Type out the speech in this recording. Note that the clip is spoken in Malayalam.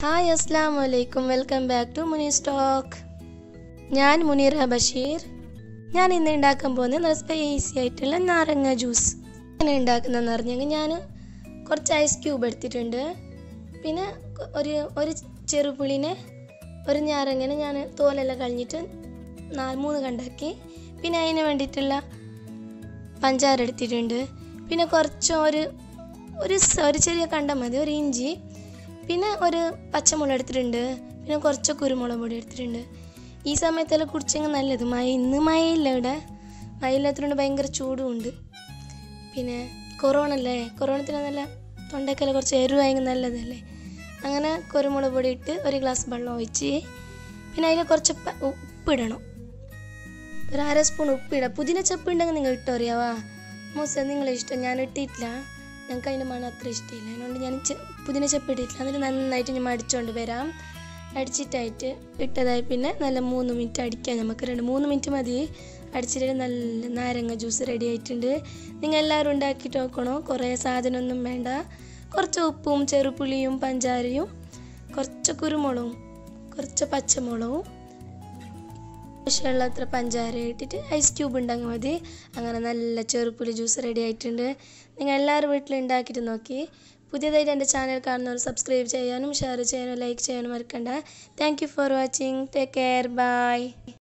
ഹായ് അസ്സാം വലൈക്കും വെൽക്കം ബാക്ക് ടു മുനി സ്റ്റോക്ക് ഞാൻ മുനീറ ബഷീർ ഞാൻ ഇന്ന് ഉണ്ടാക്കാൻ പോകുന്നത് നല്ല സ്പൈസി ആയിട്ടുള്ള നാരങ്ങ ജ്യൂസ് എങ്ങനെ ഉണ്ടാക്കുന്നതെന്ന് പറഞ്ഞെങ്കിൽ ഞാൻ കുറച്ച് ഐസ് ക്യൂബ് എടുത്തിട്ടുണ്ട് പിന്നെ കൊ- ഒരു ഒരു ചെറുപുളിനെ ഒരു ഞാരങ്ങനെ ഞാൻ തോലെല്ലാം കളഞ്ഞിട്ട് നാല് മൂന്ന് കണ്ടാക്കി പിന്നെ അതിന് വേണ്ടിയിട്ടുള്ള പഞ്ചാര എടുത്തിട്ടുണ്ട് പിന്നെ കുറച്ച് ഒരു ഒരു സ- ഒരു ചെറിയ കണ്ടം മതി ഒരു ഇഞ്ചി പിന്നെ ഒരു പച്ചമുളക് എടുത്തിട്ടുണ്ട് പിന്നെ കുറച്ച് കുരുമുളക് പൊടി എടുത്തിട്ടുണ്ട് ഈ സമയത്തെല്ലാം കുടിച്ചെങ്കിൽ നല്ലത് മഴ ഇന്ന് മഴയില്ല ഇവിടെ മഴയില്ലാത്തതുകൊണ്ട് ഭയങ്കര ചൂടും ഉണ്ട് പിന്നെ കൊറോണ അല്ലേ കൊറോണത്തിന് നല്ല തൊണ്ടയ്ക്കെല്ലാം കുറച്ച് എരിവായെങ്കിൽ നല്ലതല്ലേ അങ്ങനെ കുരുമുളക് പൊടി ഇട്ട് ഒരു ഗ്ലാസ് വെള്ളം ഒഴിച്ച് പിന്നെ അതിൽ കുറച്ച് പ- ഉപ്പിടണം ഒരു അര സ്പൂൺ ഉപ്പിടാം പുതിന ചപ്പ് ഉണ്ടെങ്കിൽ നിങ്ങൾ ഇട്ടറിയാവാ മോശം നിങ്ങളെ ഇഷ്ടം ഞാൻ ഇട്ടിട്ടില്ല ഞങ്ങൾക്ക് അതിൻ്റെ മണം അത്ര ഇഷ്ടമില്ല അതുകൊണ്ട് ഞാൻ ചെ- പുതിന ചപ്പ് ഇട്ടിട്ടില്ല എന്നിട്ട് നന്നായിട്ട് ഞാൻ അടിച്ചുകൊണ്ട് വരാം അടിച്ചിട്ടായിട്ട് ഇട്ടതായി പിന്നെ നല്ല മൂന്ന് മിനിറ്റ് അടിക്കാം നമുക്ക് രണ്ട് മൂന്ന് മിനിറ്റ് മതി അടിച്ചിട്ട് നല്ല നാരങ്ങ ജ്യൂസ് റെഡി ആയിട്ടുണ്ട് നിങ്ങൾ എല്ലാവരും ഉണ്ടാക്കിയിട്ട് നോക്കണോ കുറേ സാധനമൊന്നും വേണ്ട കുറച്ച് ഉപ്പും ചെറുപുളിയും പഞ്ചാരയും കുറച്ച് കുരുമുളകും കുറച്ച് പച്ചമുളകും ആവശ്യമുള്ള അത്ര പഞ്ചാര ഇട്ടിട്ട് ഐസ് ക്യൂബ് ഉണ്ടെങ്കിൽ മതി അങ്ങനെ നല്ല ചെറുപ്പുളി ജ്യൂസ് റെഡി ആയിട്ടുണ്ട് നിങ്ങൾ എല്ലാവരും വീട്ടിൽ ഉണ്ടാക്കിയിട്ട് നോക്കി പുതിയതായിട്ട് എൻ്റെ ചാനൽ കാണുന്നവർ സബ്സ്ക്രൈബ് ചെയ്യാനും ഷെയർ ചെയ്യാനും ലൈക്ക് ചെയ്യാനും മറക്കണ്ട thank you for watching take care by